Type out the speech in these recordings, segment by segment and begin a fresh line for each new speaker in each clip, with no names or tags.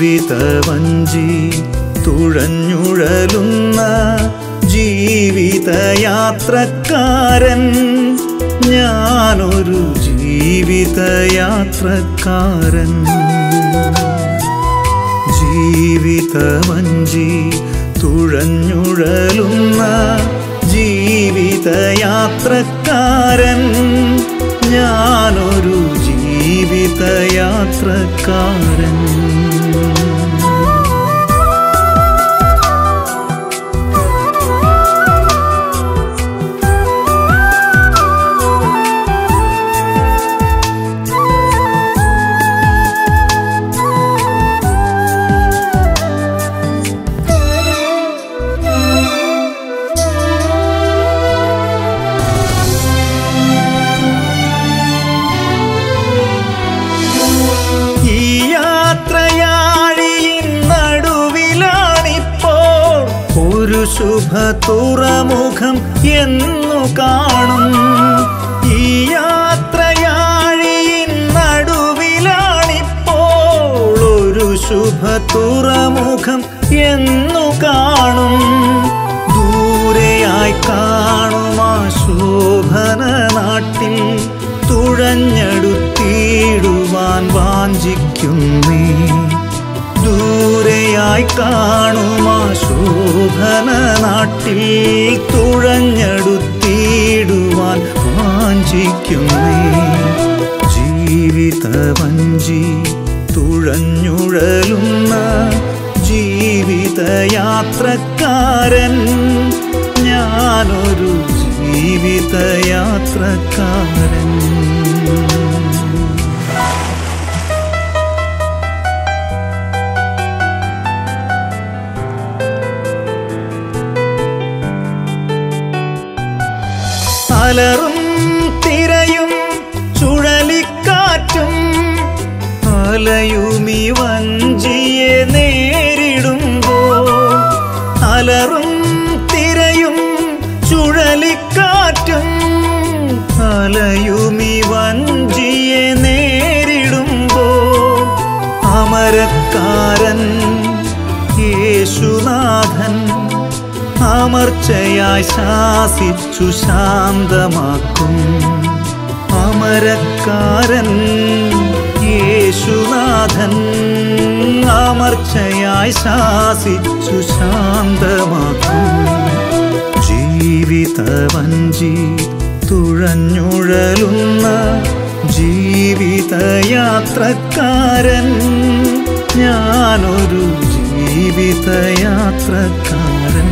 ജീവിതവഞ്ചി തുഴഞ്ഞുഴലുന്ന ജീവിതയാത്രക്കാരൻ ഞാനൊരു ജീവിതയാത്രക്കാരൻ ജീവിതവഞ്ചി തുഴഞ്ഞുഴലുന്ന ജീവിതയാത്രക്കാരൻ ഞാനൊരു ജീവിതയാത്രക്കാരൻ ഈ യാത്രയാഴിയിൻ നടുവിലാണിപ്പോൾ ഒരു ശുഭ തുറമുഖം എന്നു കാണും ഈ യാത്രയാഴിയിൻ നടുവിലാണിപ്പോൾ ഒരു ശുഭ തുറമുഖം എന്നു കാണും ദൂരെയായി കാണുമാ ശോഭന നാട്ടിൽ തുഴഞ്ഞെടുത്തിടുവാൻ വാഞ്ചിക്കുന്നേ ദൂരെയായി കാണുമാ ശോഭന നാട്ടിൽ തുഴഞ്ഞെടുത്തിടുവാൻ വാഞ്ചിക്കുന്നേ ജീവിതവഞ്ചി തുഴഞ്ഞുഴലുന്ന ജീവിതയാത്രക്കാരൻ ഞാനൊരു ജീവിതയാത്രക്കാരൻ അലറും തിരയും ചുഴലിക്കാറ്റും അലയുമി വഞ്ചിയെ നേരിടുമ്പോൾ അലറും തിരയും ചുഴലിക്കാറ്റും അലയുമി വഞ്ചിയെ നേരിടുമ്പോൾ അമരക്കാരൻ യേശുനാഥൻ അമർച്ചയായി ശാസിച്ചു ശാന്തമാക്കും അമരക്കാരൻ യേശുനാഥൻ അമർച്ചയായി ശാസിച്ചു ശാന്തമാക്കും ജീവിതവഞ്ചി തുഴഞ്ഞുഴലുന്ന ജീവിതയാത്രക്കാരൻ ഞാനൊരു ജീവിതയാത്രക്കാരൻ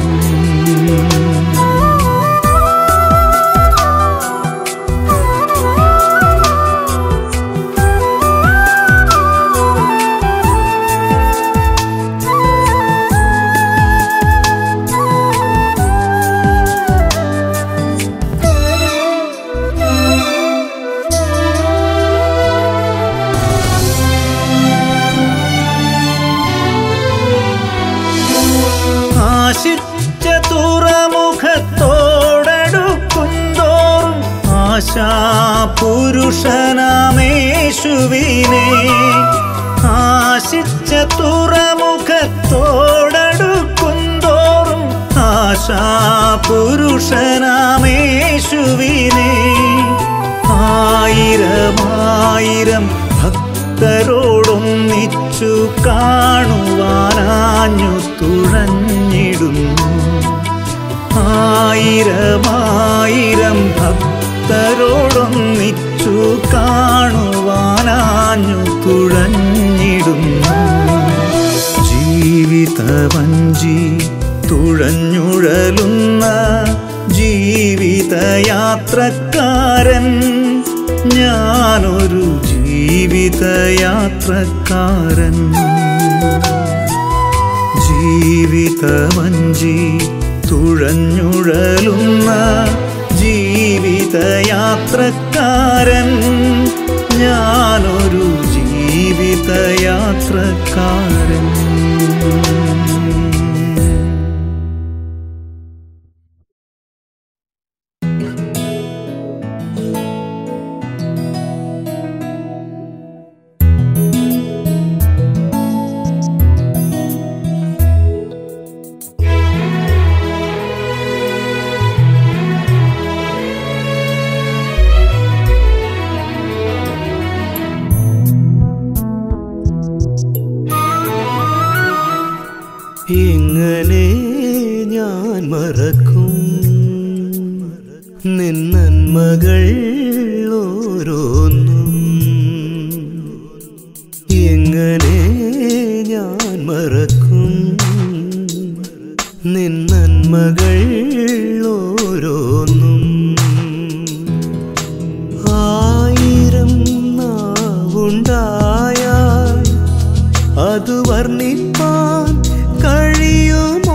ആശിച്ച തുറമുഖത്തോടടുക്കുന്തോറും ആശാപുരുഷനാമേശുവിനെ ആശിച്ച തുറമുഖത്തോടടുക്കുന്തോറും ആശാപുരുഷനാമേശുവിനെ ആയിരമായിരം ഭക്തരോടൊന്നിച്ചു കാണുവാനാഞ്ഞു തുഴഞ്ഞിടുന്നു ആയിരമായിരം ഭക്തരോടൊന്നിച്ചു കാണുവാനാഞ്ഞു തുഴഞ്ഞിടുന്നു ജീവിതവഞ്ചി തുഴഞ്ഞുഴലുന്ന ജീവിതയാത്രക്കാരൻ ഞാനൊരു ജീവിതയാത്രക്കാരൻ ജീവിതവഞ്ചി തുഴഞ്ഞുഴലുന്ന ജീവിതയാത്രക്കാരൻ ഞാനൊരു ജീവിതയാത്രക്കാരൻ
യേശുവേ
എങ്ങനെ ഞാൻ മറക്കും നിൻ നന്മകൾ ഓരോന്നും എങ്ങനെ ഞാൻ മറക്കും നിൻ നന്മകൾ ഓരോന്നും ആയിരം നാവുണ്ടായാൽ അത് വർണ്ണിപ്പാൻ കഴിയുമോ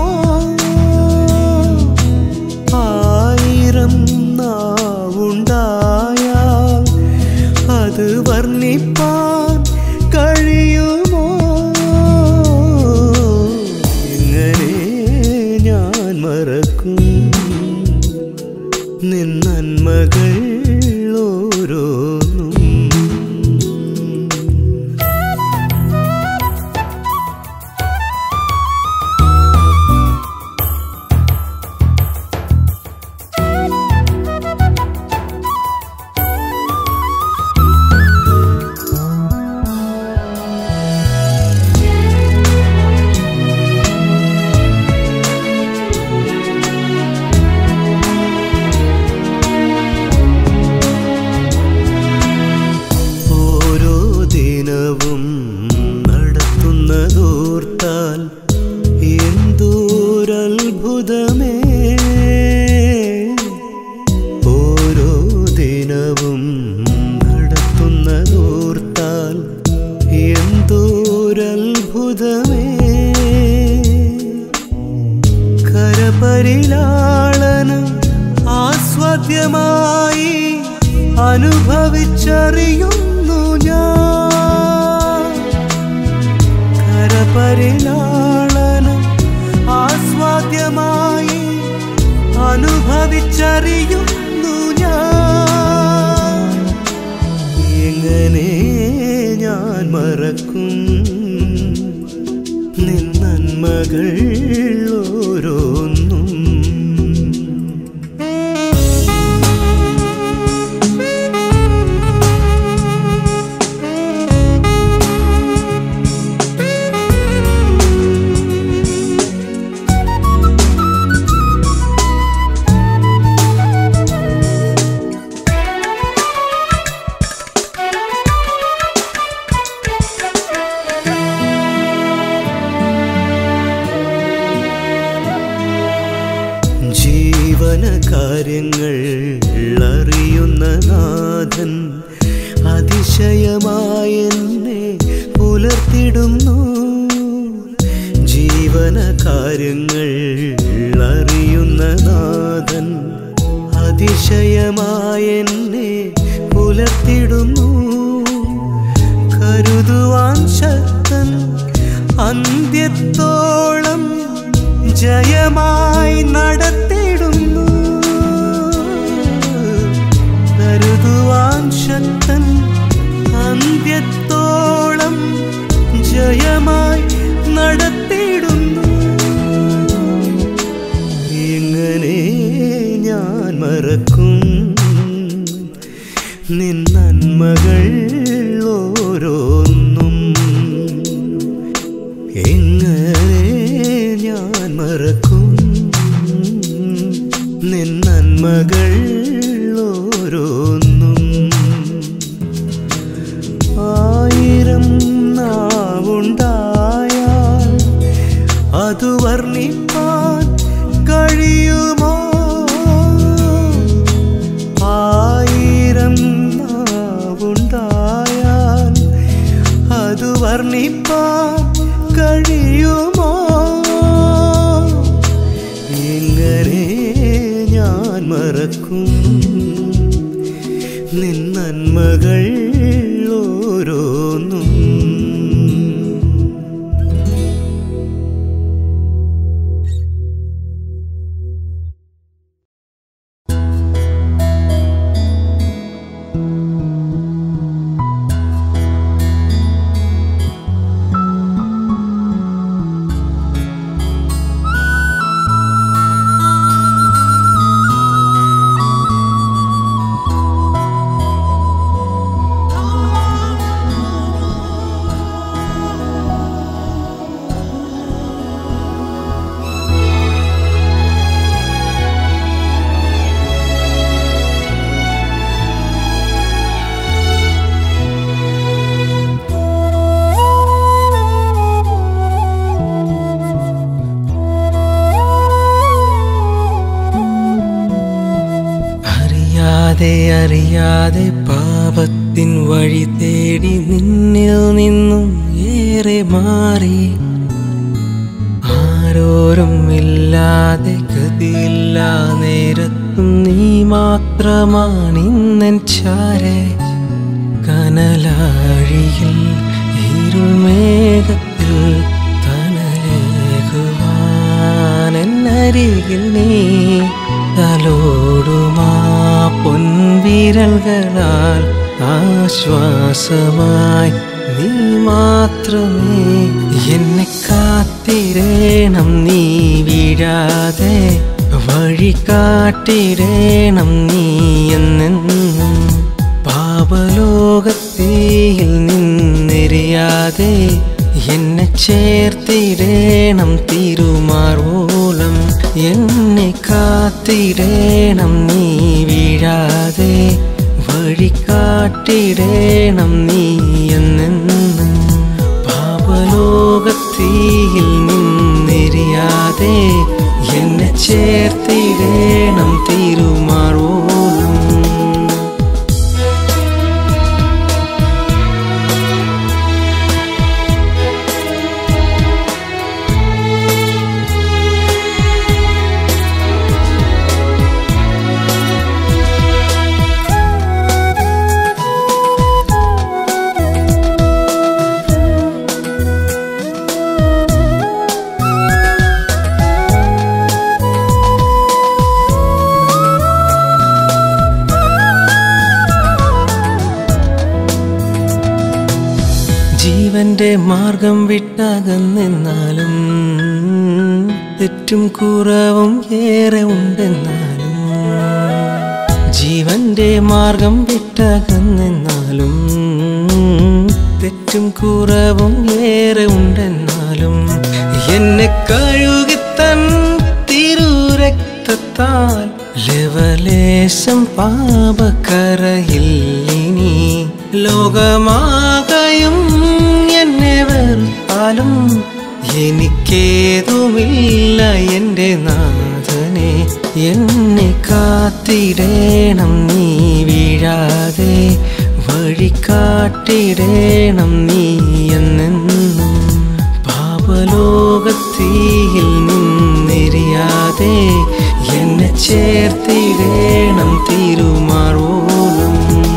ആയിരം നാവുണ്ടായാൽ അത് വർണ്ണിപ്പാൻ കഴിയുമോ എങ്ങനെ ഞാൻ മറക്കും നിൻ നന്മകൾ ഓരോന്നും ഓരോ ദിനവും നടത്തുന്നതോർത്താൽ എന്തോരത്ഭുതമേ ഓരോ ദിനവും നടത്തുന്നതോർത്താൽ എന്തോരത്ഭുതമേ കരപരിലാളനം ആസ്വാദ്യമായി അനുഭവിച്ചറിയുന്നു ഞാൻ കരപരിലാളനം ആസ്വാദ്യമായി അനുഭവിച്ചറിയുന്നു ഞാൻ എങ്ങനെ ഞാൻ മറക്കും നിൻ നന്മകൾ ഓരോന്നും ജീവന കാര്യങ്ങൾ അറിയുന്ന നാഥൻ അതിശയമായി എന്നെ പുലർത്തിടുന്നു ജീവന കാര്യങ്ങൾ അറിയുന്ന നാഥൻ അതിശയമായി എന്നെ പുലർത്തിടുന്നു കരുതുവാൻ ശക്തൻ അന്ത്യത്തോളം ജയമായി നടത്തിടുന്നു കരുതുവാൻ ശക്തൻ അന്ത്യത്തോളം ജയമായി നടത്തിടുന്നു എങ്ങനെ ഞാൻ മറക്കും നിൻ നന്മകൾ ഓരോന്നും എങ്ങനെ ഞാൻ മറക്കും നിൻ നന്മകൾ ഓരോന്നും ആയിരം നാവുണ്ടായാൽ അത് വർണ്ണിപ്പാൻ കഴിയുമോ ആയിരം നാവുണ്ടായാൽ അത് വർണ്ണിപ്പാൻ കഴിയുമോ എങ്ങനെ ഞാൻ മറക്കും നിൻ നന്മകൾ ഓരോന്നും
അറിയാതെ പാപത്തിൻ വഴി തേടി നിന്നിൽ നിന്നും ഏറെ മാറി ആരോരും ഇല്ലാതെ ഗതിയില്ല നേരത്തും നീ മാത്രമാണിന്നൻ ചാരെ കനലാഴിയിൽ ഇരുൾമേഘത്തിൽ തനലേകുവാനരികിൽ നീ തലോടുമാ പൊൻവിരൽകളാൽ ആശ്വാസമായി നീ മാത്രമേ എന്നെ കാത്തിരേണം നീ വീഴാതെ വഴി കാട്ടിടേണം നീ എന്നെന്നും പാപലോകത്തേയിൽ നിന്നെറിയാതെ എന്നെ ചേർത്തിടേണം തിരുമാറോളം എന്നെ കാത്തിടേണം നീ വീഴാതെ വഴി കാട്ടിടേണം നീ എന്നെന്നും പാപലോകത്തീയിൽ നിന്നെറിയാതെ എന്നെ ചേർത്തിടേണം തിരുമാറോളം ജീവന്റെ മാർഗം വിട്ടകന്നെന്നാലും തെറ്റും കുറവും ഏറെ ഉണ്ടെന്നാലും ജീവന്റെ മാർഗം വിട്ടകന്നെന്നാലും തെറ്റും കുറവും ഏറെ ഉണ്ടെന്നാലും എന്നെ കഴുകിത്തൻ തിരുരക്തത്താൽ ലവലേശം പാപക്കരയിൽ ഇനി ലോകമാകയും എന്നെ വെറുത്താലും എനിക്കേതുമില്ല എൻ്റെ നാഥനെ എന്നെ കാത്തിടേണം നീ വീഴാതെ വഴി കാട്ടിടേണം നീ എന്നെന്നും പാപലോകത്തീയിൽ നിന്നെറിയാതെ എന്നെ ചേർത്തിടേണം തിരുമാറോളം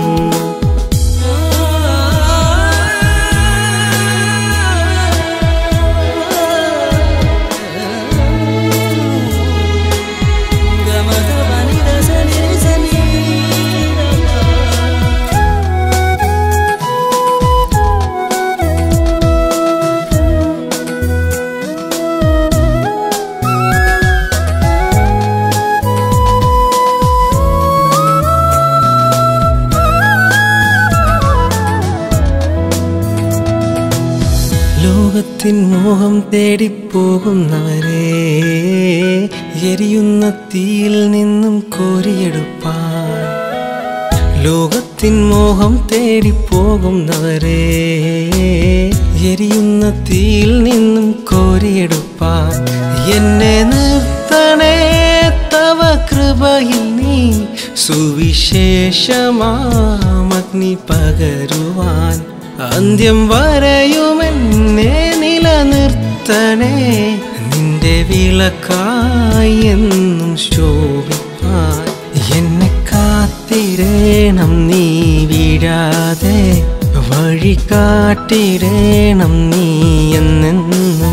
ലോകത്തിൻ മോഹം തേടിപ്പോകുന്നവരെ എരിയുന്ന തീയിൽ നിന്നും കോരിയെടുപ്പാൻ ലോകത്തിൻ മോഹം തേടിപ്പോകുന്നവരെ എരിയുന്ന തീയിൽ നിന്നും കോരിയെടുപ്പാൻ എന്നെ നിർത്തണേ തവ കൃപയിൽ നീ സുവിശേഷമാമഗ്നി പകരുവാൻ അന്ത്യം വരെയുമെന്നെ നിലനിർത്തണേ നിന്റെ വിളക്കായി എന്നും ശോഭിപ്പാൻ എന്നെ കാത്തിരേണം നീ വീഴാതെ വഴി കാട്ടിടേണം നീ എന്നെന്നും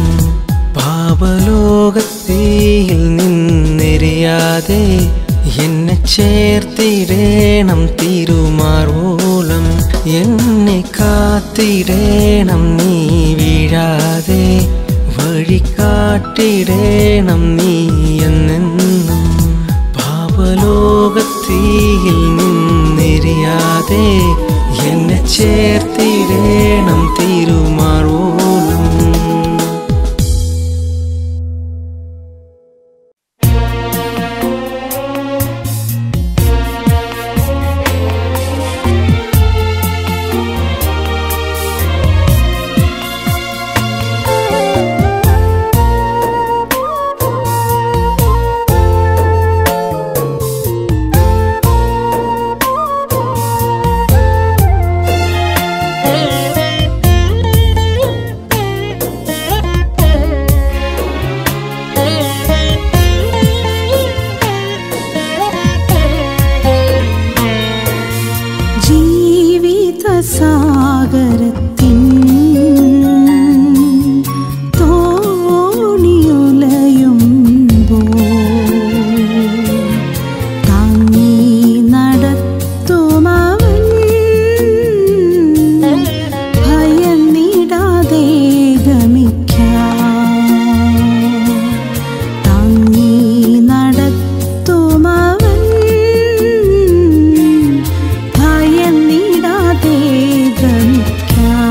പാപലോകത്തേയിൽ നിന്നെറിയാതെ എന്നെ ചേർത്തിടേണം തിരുമാറോളം എന്നെ കാത്തിടേണം നീ വീഴാതെ വഴി കാട്ടിടേണം നീ എന്നെന്നും പാപലോകത്തീയിൽ നിന്നെറിയാതെ എന്നെ ചേർത്തിടേണം തിരുമാറോളം
ും സാഗരത്തിൻ തോണിയുലയുമ്പോൾ താങ്ങി നടത്തുമവൻ ഭയന്നിടാതെ ഗമിക്കാം താങ്ങി നടത്തുമവൻ ഭയന്നിടാതെ ഗമിക്കാം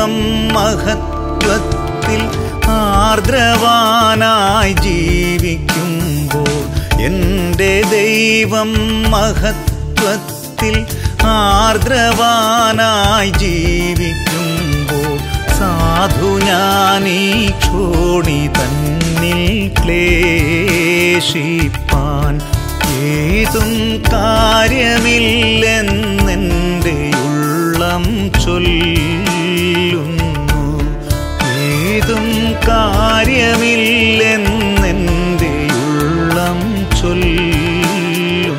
ദൈവം മഹത്വത്തിൽ ആർദ്രവാനായി ജീവിക്കുമ്പോൾ എൻ്റെ ദൈവം മഹത്വത്തിൽ ആർദ്രവാനായി ജീവിക്കുമ്പോൾ സാധു ഞാനീ ക്ഷോണി തന്നിൽ ക്ലേശിപ്പാൻ ഏതും കാര്യമില്ലെന്നെൻ്റെ ഉള്ളം ചൊല്ലുന്നു ഏതും കാര്യമില്ലെന്നെൻ്റെ ഉള്ളം ചൊല്ലുന്നു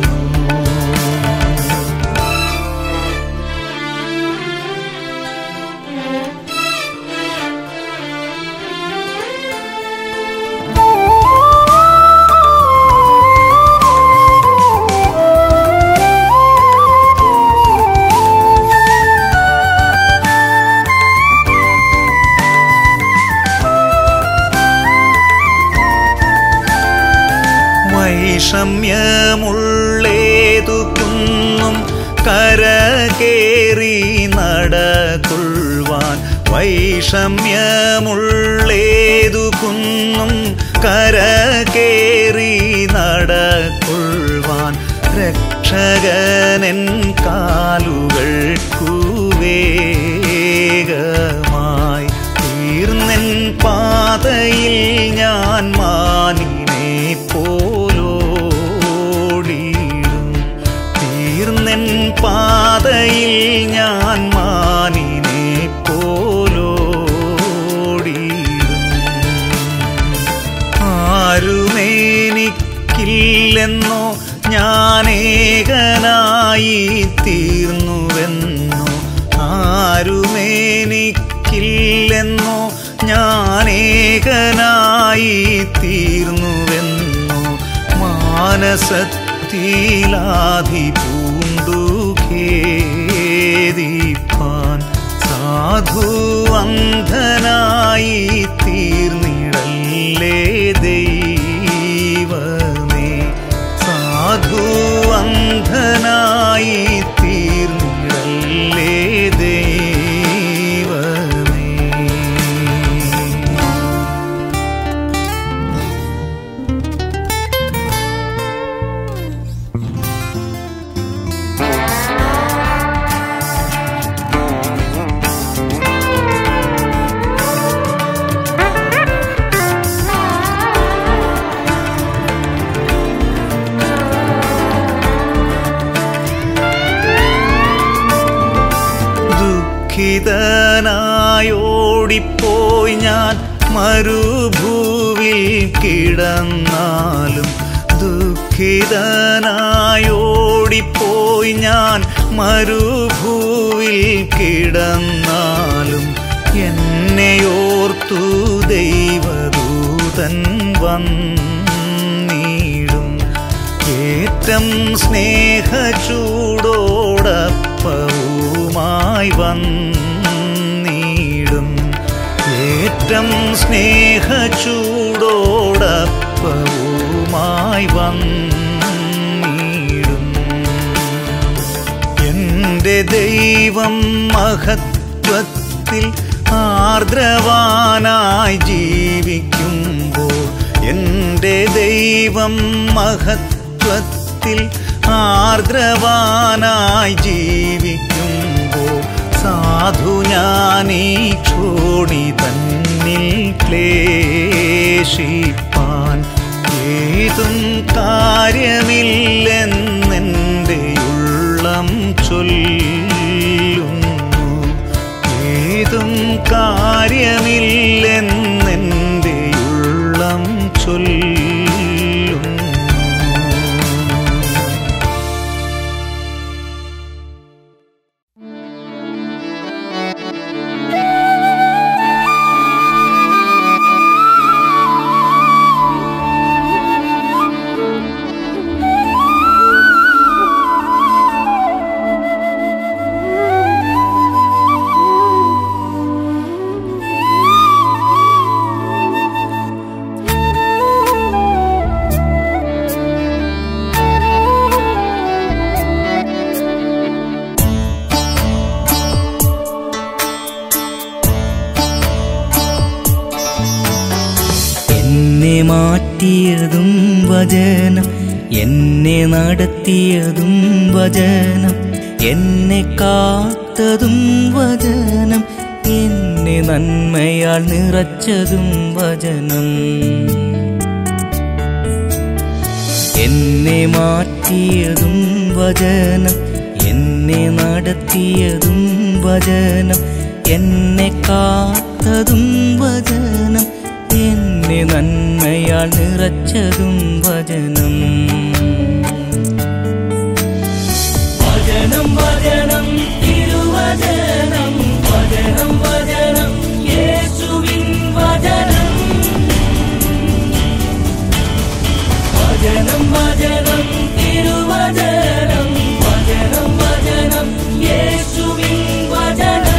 വൈഷമ്യമുള്ളേതു കുന്നും കരകേറി നടകൊള്ളുവാൻ വൈഷമ്യമുള്ളേതു കുന്നും കരകേറി നടകൊള്ളുവാൻ രക്ഷകനൻ കാലുകൾക്കു വേഗമായി തീർന്നെൻ പാതയിൽ ഞാൻ മാനിനെ പോലോടിയിടും തീർന്നെൻ പാതയിൽ ഞാൻ മാനിനെ പോലോടിയിടും ആരുമേനിക്കില്ലെന്നോ ഞാനേകനായി തീർന്നുവെന്നോ ആരുമേനിക്കില്ലെന്നോ ഞാനേകനായി തീർന്നുവെന്നോ മാനസത്തിലാധി പൂണ്ടു ഖേദിപ്പാൻ സാധു അന്ധനായി തീർന്നിടല്ലേ ദൈവമേ സാധു അന്ധനായി തീർന്നിടല്ലേ ദൈവമേ ദുഃഖിതനായോടിപ്പോയി ഞാൻ മരുഭൂവിൽ കിടന്നാലും ദുഃഖിതനായോടിപ്പോയി ഞാൻ മരുഭൂവിൽ കിടന്നാലും എന്നെയോർത്തു ദൈവദൂതൻ വന്നീടും ഏറ്റം സ്നേഹചൂടോടപ്പവുമായി വന്നീടും ഏറ്റം സ്നേഹചൂടോടപ്പവുമായി വന്നീടും എന്റെ ദൈവം മഹത്വത്തിൽ ആർദ്രവാനായി ജീവിക്കുമ്പോൾ എന്റെ ദൈവം മഹത്വത്തിൽ ആർദ്രവാനായി ജീവിക്കുമ്പോൾ സാധു ഞാനീ ക്ഷോണി തന്നിൽ ക്ലേശിപ്പാൻ ഏതും കാര്യമില്ലെന്നെൻ്റെ ഉള്ളം ചൊല്ലുന്നു ഏതും കാര്യമില്ലെന്നെൻ്റെ ഉള്ളം ചൊല്ലുന്നു
ും
എന്നെ മാറ്റിയതും വചനം എന്നെ നടത്തിയതും വചനം എന്നെ കാത്തതും വചനം എന്നെ നന്മയാൽ നിറച്ചതും വചനം എന്നെ മാറ്റിയതും വചനം എന്നെ നടത്തിയതും വചനം എന്നെ കാത്തതും വചനം എന്നെ നന്മയാൽ നിറച്ചതും വചനം വചനം വചനം തിരുവചനം വചനം വചനം യേശുവിൻ വചനം വചനം വചനം തിരുവചനം വചനം വചനം യേശുവിൻ വചനം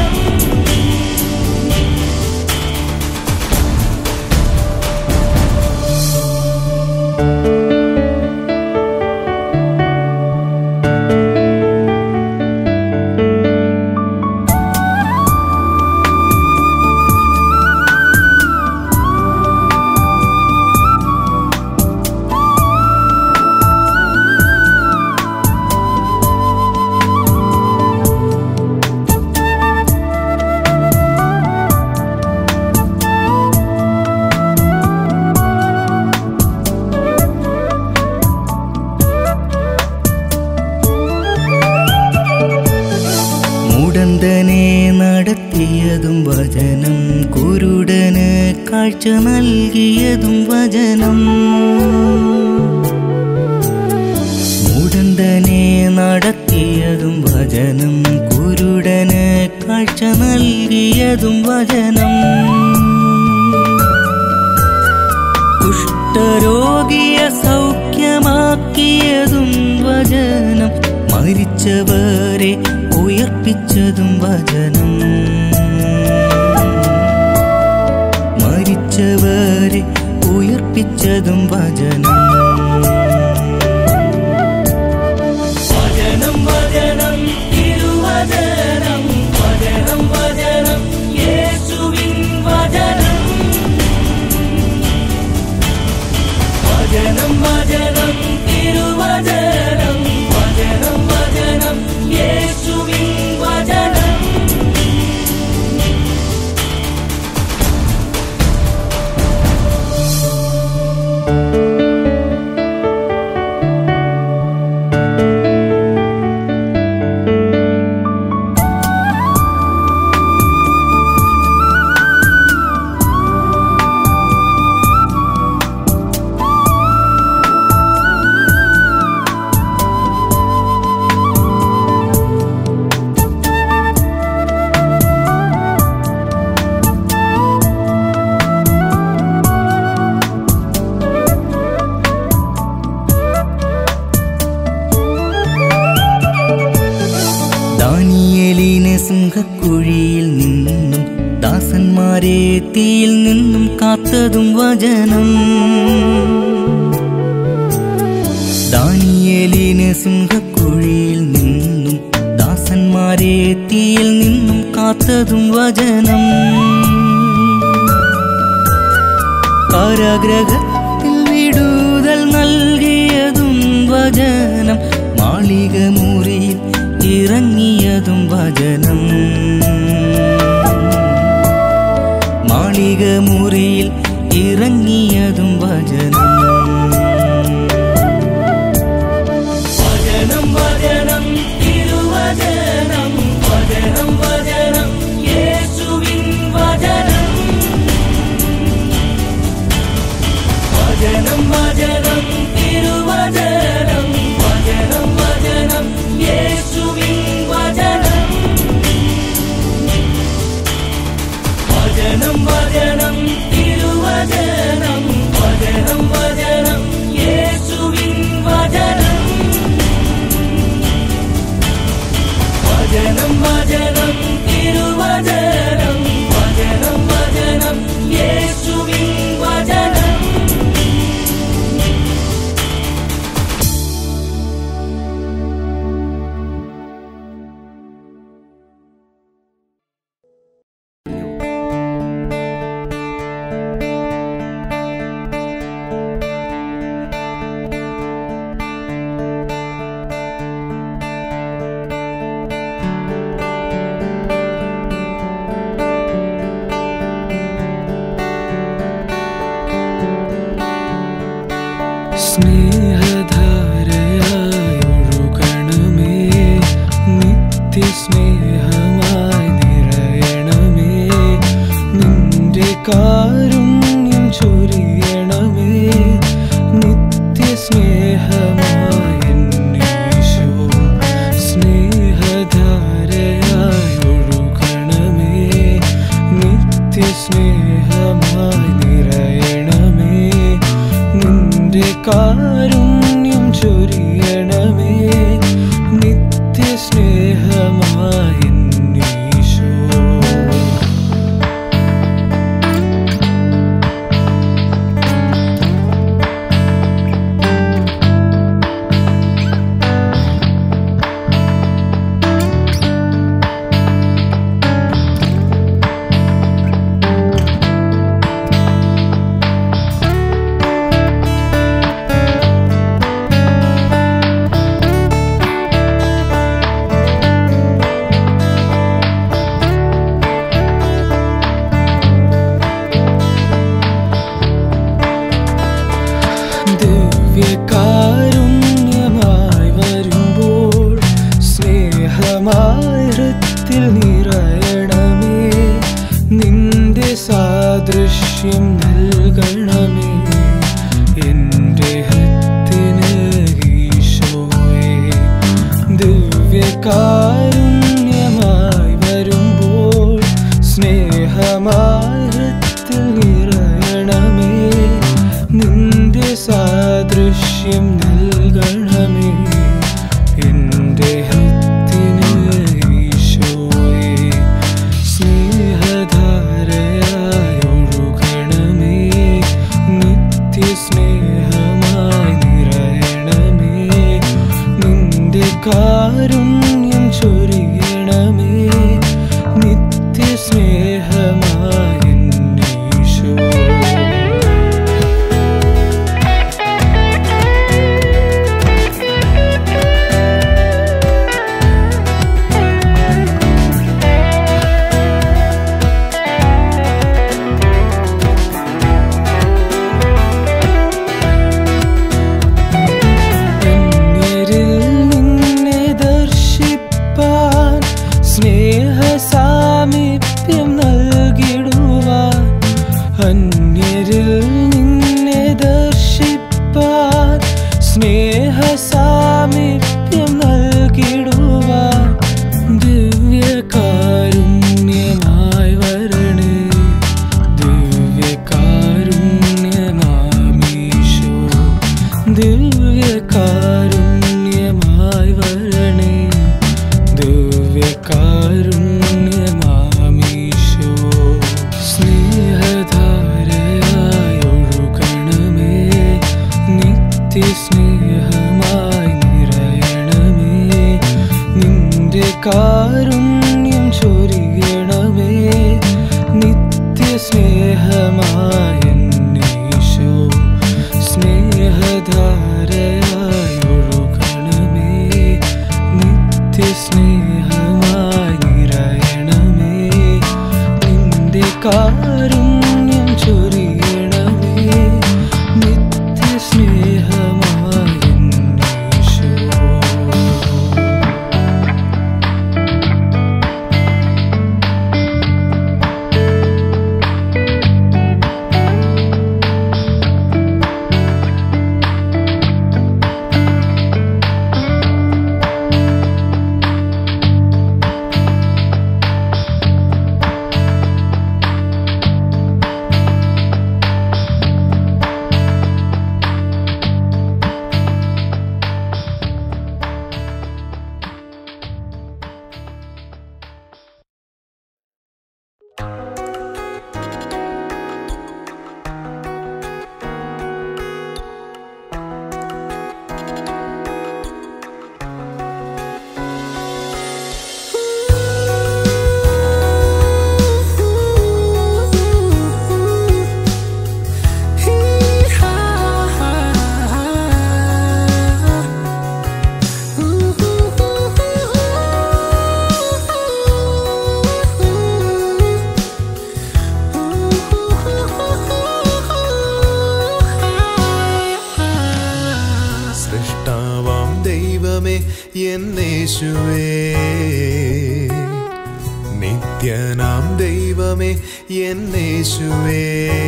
മുടന്തനെ നടത്തിയതും വചനം കുരുടന് കാഴ്ച നൽകിയതും വചനം മുടന്തനെ നടത്തിയതും വചനം കുരുടന് കാഴ്ച നൽകിയതും വചനം കുഷ്ഠരോഗിയെ സൗഖ്യമാക്കിയതും വചനം മരിച്ചവരെ ഉയർപ്പിച്ചതും വചനം മരിച്ചവരെ ഉയർപ്പിച്ചതും വചനം വചനം വചനം തിരുവചനം വചനം വചനം യേശുവിൻ വചനം വചനം വചനം തിരുവചനം വചനം വചനം യേശുവിൻ വചനം ദാനിയേലിനെ സിംഹക്കുഴിയിൽ നിന്നും ദാസന്മാരെ തീയിൽ നിന്നും കാത്തതും വചനം ദാനിയേലിനെ സിംഹക്കുഴിയിൽ നിന്നും ദാസന്മാരെ തീയിൽ നിന്നും കാത്തതും വചനം കാരാഗ്രഹത്തിൽ വിടുതൽ നൽകിയതും വചനം മാളിക മുറിയിൽ ഇറങ്ങിയതും വചനം മാളിക മുറിയിൽ ഇറങ്ങിയതും വചനം വചനം വചനം തിരുവചനം വചനം വചനം യേശുവിൻ വചനം വചനം വചനം തിരുവചനം വചനം വചനം യേശുവിൻ വചനം വചനം വചനം തിരുവചനം വചനം
സ്നേഹധാരയായി ഒഴുകണമേ നിത്യസ്നേഹമായി നിറയണമേ നിന്റെ കാരുണ്യം ചൊരിയണമേ നിത്യസ്നേഹമായി എന്നീശോ സ്നേഹധാരയായി ഒഴുകണമേ നിത്യസ്നേഹമായി നിറയണമേ നിന്റെ കാരുണ്യം ചൊരിയണമേ നിത്യസ്നേഹമായി എന്നീശോ ദിവ്യകാരുണ്യമായി വരുമ്പോൾ സ്നേഹമായി ഹൃത്തിൽ നിറയണമേ നിന്റെ സാദൃശ്യം നൽകണമേ എൻ്റെ ഹൃത്തിന് ഈശോയെ ദിവ്യകാരുണ്യമായി വരുമ്പോൾ സ്നേഹമായി ഹൃത്തിൽ നിറയണമേ നിന്റെ സാദൃശ്യം നൽകണമേ എൻ്റെ ഹൃത്തിന് ഈശോയെ സ്നേഹധാരയായി ഒഴുകണമേ നിത്യസ്നേഹമായി നിറയണമേ നിന്റെ കാരുണ്യം ചൊരിയണമേ നിത്യസ്നേഹമായി എന്നീശോ
ദൈവമേ എന്നേശുവേ നിത്യനാം ദൈവമേ എന്നേശുവേ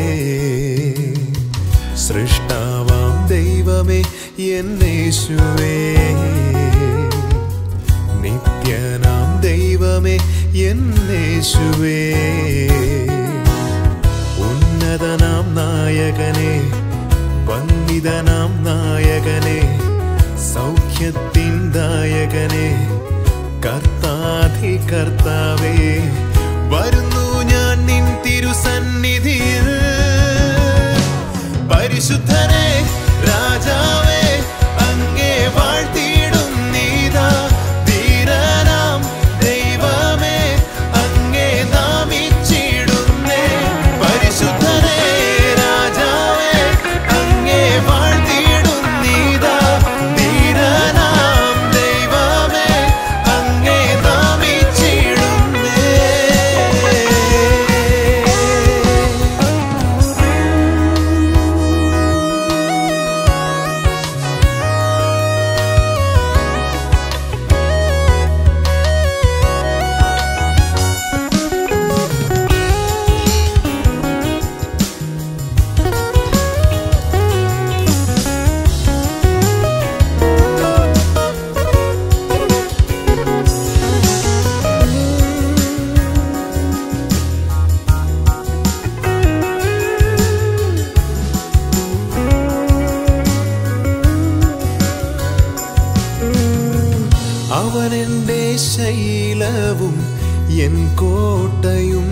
സൃഷ്ടാവാം ദൈവമേ എന്നേശുവേ നിത്യനാം ദൈവമേ എന്നേശുവേ ഉന്നതനാം നായകനെ വന്ദിതനാം നായകനെ സൗഖ്യത്തിൻ ദായകനെ കർത്താധി കർത്താവേ വരുന്നു ഞാൻ നിൻ തിരുസന്നിധിയിൽ പരിശുദ്ധനെ രാജാവേ അങ്ങേ വാഴ്ത്തിയിടും നീതാ ധീരനാം ദൈവമേ അങ്ങേ നാമിച്ചിടുന്നേ പരിശുദ്ധനെ രാജാവേ അങ്ങേ വാഴ്ത്തിയിടും നീതാ ധീരനാം ദൈവമേ അങ്ങേ നാമിച്ചിടുന്നേ അവനെന്റെ ശൈലവും എൻ കോട്ടയും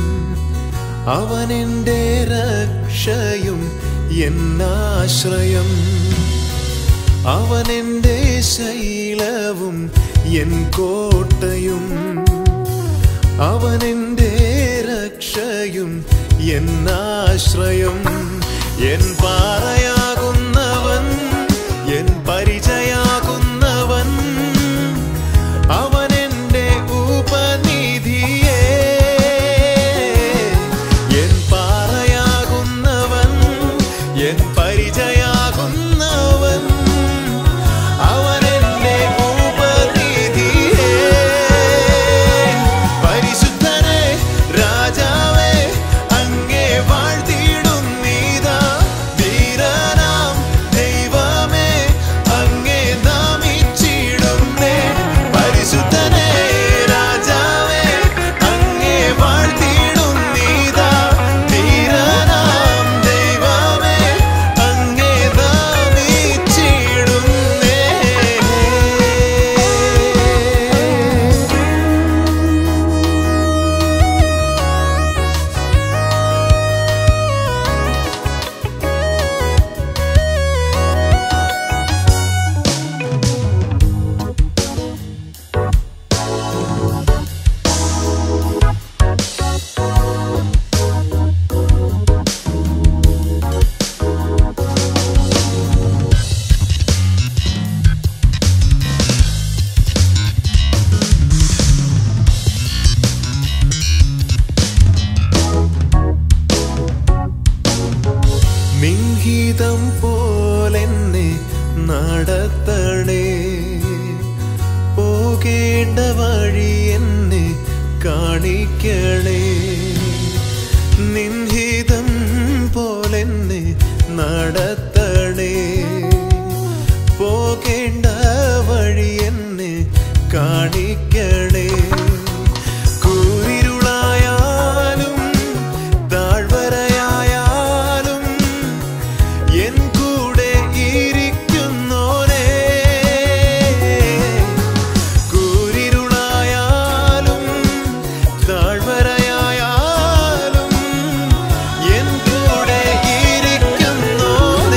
അവനെന്റെ രക്ഷയും എന്നാശ്രയം അവനെന്റെ ശൈലവും എൻ കോട്ടയും അവനെന്റെ രക്ഷയും എന്നാശ്രയം എൻ പാറയാകുന്നവൻ എൻ പരിചയാകുന്നവൻ അവനെന്റെ ഉപനിധിയേ എൻ പാറയാകുന്നവൻ എൻ പരിചയാകുന്നവൻ അവനെന്റെ ഉപനിധിയേ പരിശുദ്ധനെ രാജാവേ അങ്ങേ വാഴ്ത്തിയിടും നീതാ ധീരനാം ദൈവമേ അങ്ങേ നാമിച്ചിടുന്നേ പരിശുദ്ധനെ രാജാവേ അങ്ങേ വാഴ്ത്തിയിടും നീതാ ധീരനാം ദൈവമേ അങ്ങേ നാമിച്ചിടുന്നേ മിംഹിതം പോലെന്നെ നടത്തണേ പോകേണ്ട വഴി എന്നെ കാണിക്കണേ നിൻഹിതം പോലെന്നെ നടത്തണേ പോകേണ്ട വഴി എന്നെ കാണിക്കണേ കൂരിരുളായാലും താഴ്വരയായാലും എൻ കൂടെ ഇരിക്കുന്നോനേ കൂരിരുളായാലും താഴ്വരയായാലും എൻ കൂടെ ഇരിക്കുന്നോനേ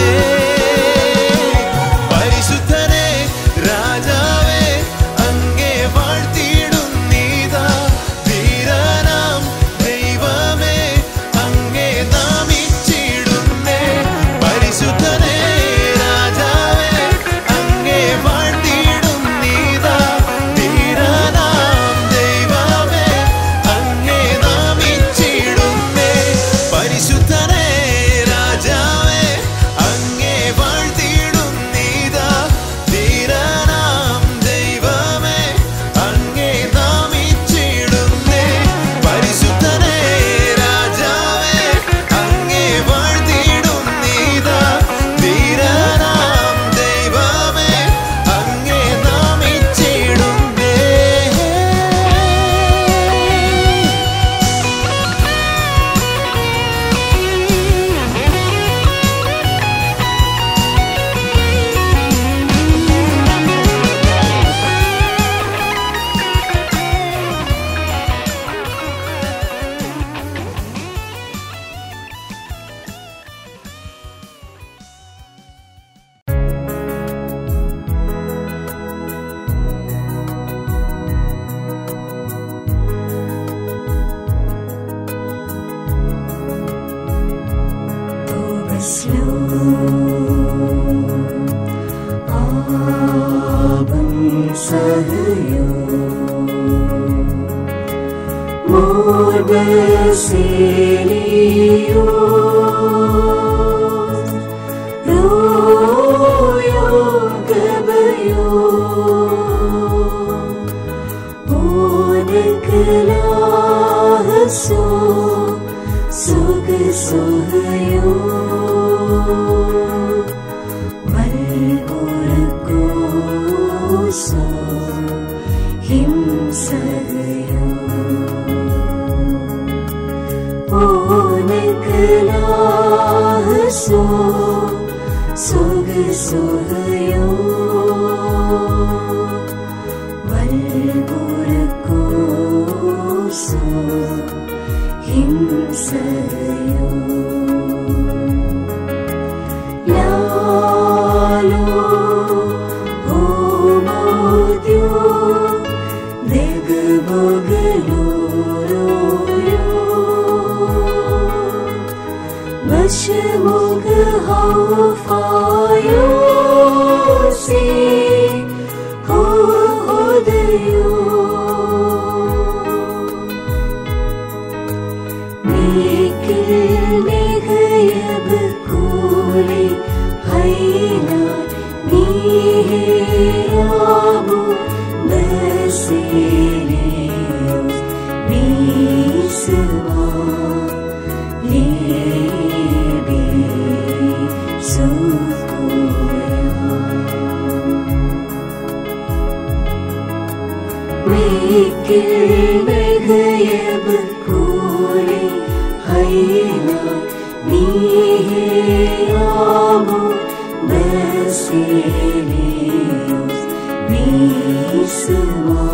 Be